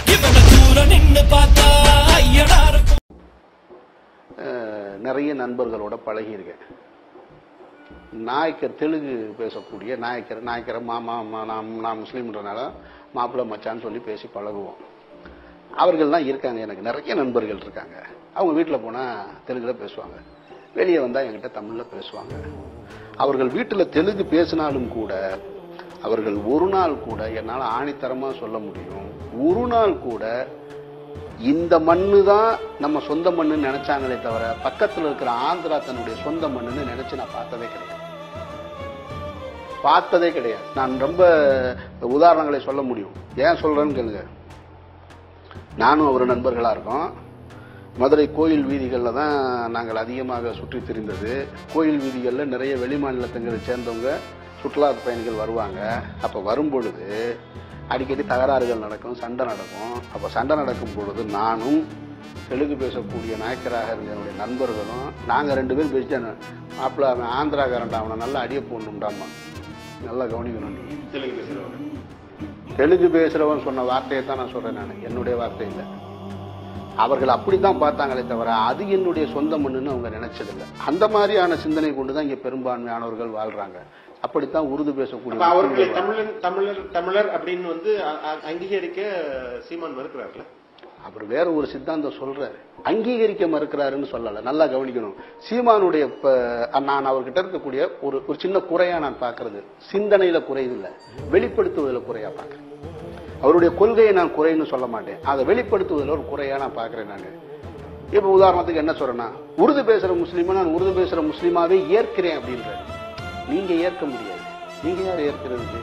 இவனை தூர நின்னு பார்த்தா ஐயடா இருக்கும் அஹ், நிறைய நண்பர்களோட பழகியிருக்கேன் நாயக்கர் தெலுங்கு பேசக்கூடிய நாயக்கர் நாயக்கரை மாமா மா- நான் நான் முஸ்லீம்ன்றனால மாப்பிள்ளை மச்சான்னு சொல்லி பேசி பழகுவோம் அவர்கள்லாம் இருக்காங்க எனக்கு நிறைய நண்பர்கள் இருக்காங்க அவங்க வீட்டில் போனால் தெலுங்கில் பேசுவாங்க வெளியே வந்தால் என்கிட்ட தமிழில் பேசுவாங்க அவர்கள் வீட்டில் தெலுங்கு பேசினாலும் கூட அவர்கள் ஒரு நாள் கூட என்னால் ஆணித்தரமாக சொல்ல முடியும் ஒரு நாள் கூட இந்த மண்ணு தான் நம்ம சொந்த மண்ணுன்னு நினைச்சாங்களே தவிர பக்கத்துல இருக்கிற ஆந்திரா தன்னுடைய சொந்த மண்ணுன்னு நினைச்சு நான் பார்த்ததே கிடையாது பார்த்ததே கிடையாது நான் ரொம்ப உதாரணங்களை சொல்ல முடியும் ஏன் சொல்றேன்னு கேளுங்க நானும் அவர் நண்பர்களா இருக்கோம் மதுரை கோயில் வீதிகளில் தான் நாங்கள் அதிகமாக சுற்றி திரிந்தது கோயில் வீதிகளில் நிறைய வெளிமாநிலத்தங்களை சேர்ந்தவங்க சுற்றுலா பயணிகள் வருவாங்க அப்போ வரும்பொழுது அடிக்கடி தகராறுகள் நடக்கும் சண்டை நடக்கும் அப்போ சண்டை நடக்கும் பொழுது நானும் தெலுங்கு பேசக்கூடிய நாயக்கராக இருந்த என்னுடைய நண்பர்களும் நாங்கள் ரெண்டு பேரும் பேசிட்டேன் மாப்பிள்ள அவன் ஆந்திராக்காரன்டா அவனை நல்லா அடிய போடணும்டாமா நல்லா கவனிக்கணும் நீ தெலுங்கு பேசுறவங்க தெலுங்கு பேசுறவன் சொன்ன வார்த்தையை தான் நான் சொல்றேன் நான் என்னுடைய வார்த்தை இல்லை அவர்கள் அப்படித்தான் பார்த்தாங்களே தவிர அது என்னுடைய சொந்த மண்ணுன்னு அவங்க நினைச்சதில்லை அந்த மாதிரியான சிந்தனை கொண்டு தான் இங்க பெரும்பான்மையானவர்கள் வாழ்றாங்க அப்படித்தான் உருது பேசக்கூடிய அப்ப அவர்களை மக்கள் தமிழன் தமிழர் தமிழர் அப்படின்னு வந்து அ- அ- அங்கீகரிக்க சீமான் மறுக்கிறார்ல அவர் வேற ஒரு சித்தாந்தம் சொல்றாரு அங்கீகரிக்க மறுக்கிறாருன்னு சொல்லல நல்லா கவனிக்கணும் சீமானுடைய ப- நான் அவர்கிட்ட இருக்கக்கூடிய ஒரு ஒரு சின்ன குறையா நான் பார்க்கிறது சிந்தனையில குறையுது இல்ல வெளிப்படுத்துவதில் குறையா பார்க்கிறேன் அவருடைய கொள்கையை நான் குறைன்னு சொல்ல மாட்டேன் அதை வெளிப்படுத்துவதில் ஒரு குறையா நான் பார்க்கிறேன் நான் இப்ப உதாரணத்துக்கு என்ன சொல்றேன்னா உருது பேசுற முஸ்லீமா நான் உருது பேசுற முஸ்லீமாவே ஏற்கிறேன் அப்படின்றாரு நீங்க ஏற்க முடியாது நீங்க யார் ஏற்கிறதுக்கு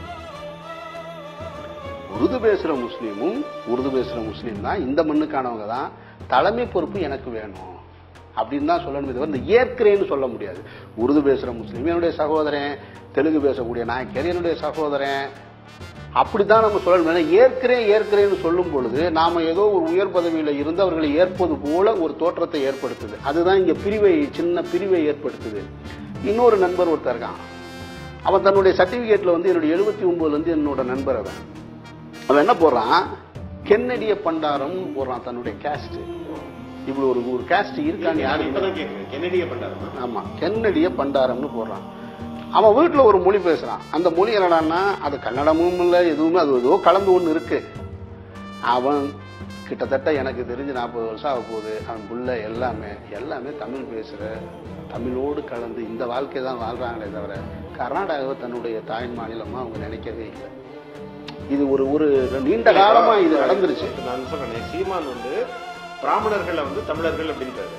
உருது பேசுற முஸ்லீமும் உருது பேசுற முஸ்லீம் தான் இந்த மண்ணுக்கானவங்க தான் தலைமை பொறுப்பு எனக்கு வேணும் அப்படின்னு தான் சொல்லணும் தவிர இந்த ஏற்கிறேன்னு சொல்ல முடியாது உருது பேசுற முஸ்லீம் என்னுடைய சகோதரன் தெலுங்கு பேசக்கூடிய நாயக்கர் என்னுடைய சகோதரன் அப்படித்தான் நம்ம சொல்லணும் ஏன்னா ஏற்கிறேன் ஏற்கிறேன்னு சொல்லும் பொழுது நாம ஏதோ ஒரு உயர் பதவியில இருந்து அவர்களை ஏற்பது போல ஒரு தோற்றத்தை ஏற்படுத்துது அதுதான் இங்க பிரிவை சின்ன பிரிவை ஏற்படுத்துது இன்னொரு நண்பர் ஒருத்தர் இருக்கான் அவன் தன்னுடைய சர்டிபிகேட்ல வந்து என்னுடைய எழுபத்தி ஒன்பதுல இருந்து என்னோட நண்பர் அவன் அவன் என்ன போடுறான் கென்னடிய பண்டாரம் போடுறான் தன்னுடைய கேஸ்ட் இப்படி ஒரு ஒரு கேஸ்ட் இருக்கான்னு யாருக்கு இப்பதான் கேக்குறேன் கென்னடிய பண்றாருமா ஆமா கென்னடிய பண்டாரம்னு போடுறான் அவன் வீட்டுல ஒரு மொழி பேசுறான் அந்த மொழி என்னடான்னா அது கன்னடமும் இல்ல எதுவுமே அது ஏதோ கலந்து ஒண்ணு இருக்கு அவன் கிட்டத்தட்ட எனக்கு தெரிஞ்சு நாற்பது வருஷம் ஆக போகுது அவன் புள்ள எல்லாமே எல்லாமே தமிழ் பேசுற தமிழோடு கலந்து இந்த வாழ்க்கை தான் வாழ்றாங்களே தவிர கர்நாடகாவை தன்னுடைய தாய் மாநிலமா அவங்க நினைக்கவே இல்லை இது ஒரு ஒரு நீண்ட காலமா இது நடந்துருச்சு நான் சொல்றேன் சீமான் வந்து பிராமணர்களை வந்து தமிழர்கள் அப்படின்றாரு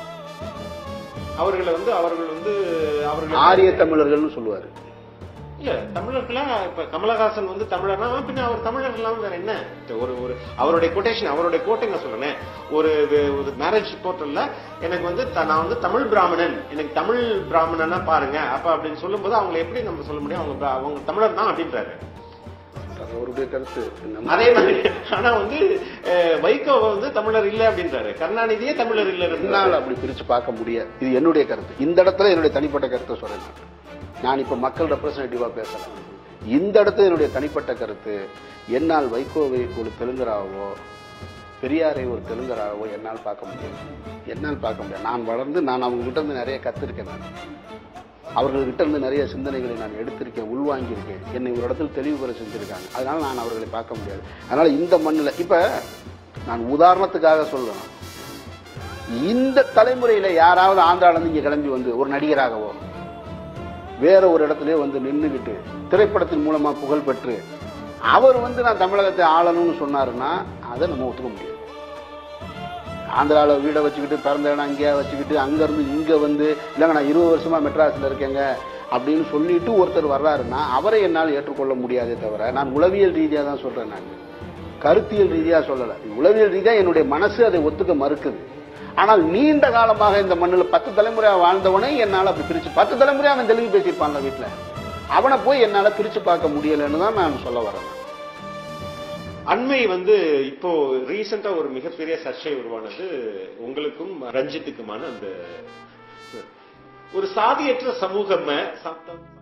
அவர்களை வந்து அவர்கள் வந்து அவர்கள் ஆரிய தமிழர்கள்னு சொல்லுவாரு இல்ல தமிழர்களா இப்ப கமலஹாசன் வந்து தமிழர்னா பின்ன அவர் தமிழர் இல்லாம வேற என்ன ஒரு ஒரு அவருடைய கொட்டேஷன் அவருடைய கோட்டை நான் சொல்றேன் ஒரு வே- ஒரு மேரேஜ் போர்ட்டல்ல எனக்கு வந்து த- நான் வந்து தமிழ் பிராமணன் எனக்கு தமிழ் பிராமணனா பாருங்க அப்ப அப்படின்னு சொல்லும்போது அவங்களை எப்படி நம்ம சொல்ல முடியும் அவங்க பிர- அவங்க தமிழர் தான் அப்படின்றாரு அது அவருடைய கருத்து நம்ம- அதே மாதிரி ஆனா வந்து அஹ், வைகோ வந்து தமிழர் இல்ல அப்படின்றாரு கருணாநிதியே தமிழர் இல்ல என்னால் அப்படி பிரிச்சு பார்க்க முடியாது இது என்னுடைய கருத்து இந்த இடத்துல என்னுடைய தனிப்பட்ட கருத்தை சொல்றேன் நான். நான் இப்ப மக்கள் ரெப்ரசன்டேட்டிவா பேசல இந்த இடத்துல என்னுடைய தனிப்பட்ட கருத்து என்னால் வைகோவை ஒரு தெலுங்கராகவோ பெரியாரை ஒரு தெலுங்கராகவோ என்னால் பார்க்க முடியாது என்னால் பார்க்க முடியாது நான் வளர்ந்து நான் அவங்க கிட்ட இருந்து நிறைய கத்திருக்கேன் நான் அவர்கள்கிட்ட இருந்து நிறைய சிந்தனைகளை நான் எடுத்திருக்கேன் உள்வாங்கியிருக்கேன் என்னை ஒரு இடத்துல தெளிவு பெற செஞ்சிருக்காங்க அதனால நான் அவர்களை பார்க்க முடியாது அதனால இந்த மண்ணில் இப்ப நான் உதாரணத்துக்காக சொல்றேன் இந்த தலைமுறையில யாராவது ஆந்திரால இருந்து இங்க கிளம்பி வந்து ஒரு நடிகராகவோ வேற ஒரு இடத்துல வந்து நின்றுகிட்டு திரைப்படத்தின் மூலமா புகழ் பெற்று அவர் வந்து நான் தமிழகத்தை ஆளணும்னு சொன்னாருன்னா அதை நம்ம ஒத்துக்க முடியாது ஆந்திரால வீடை வச்சுக்கிட்டு பிறந்த இடம் அங்கேயா வச்சுக்கிட்டு அங்க இருந்து இங்க வந்து இல்லைங்க நான் இருபது வருஷமா மெட்ராஸ்ல இருக்கேங்க அப்படின்னு சொல்லிட்டு ஒருத்தர் வர்றாருன்னா அவரை என்னால் ஏற்றுக்கொள்ள முடியாதே தவிர நான் உளவியல் ரீதியா தான் சொல்றேன் நான் கருத்தியல் ரீதியா சொல்லல உளவியல் ரீதியா என்னுடைய மனசு அதை ஒத்துக்க மறுக்குது ஆனால் நீண்ட காலமாக இந்த மண்ணில் பத்து தலைமுறையா வாழ்ந்தவனே என்னால் அப்படி பிரிச்சு பத்து தலைமுறையா அவன் தெலுங்கு பேசியிருப்பான்ல வீட்டுல அவனை போய் என்னால பிரிச்சு பார்க்க முடியலன்னு தான் நான் சொல்ல வரேன் அண்மை வந்து இப்போ ரீசெண்டா ஒரு மிகப்பெரிய சர்ச்சை உருவானது உங்களுக்கும் ரஞ்சித்துக்குமான அந்த ஒரு சாதியற்ற சமூகம்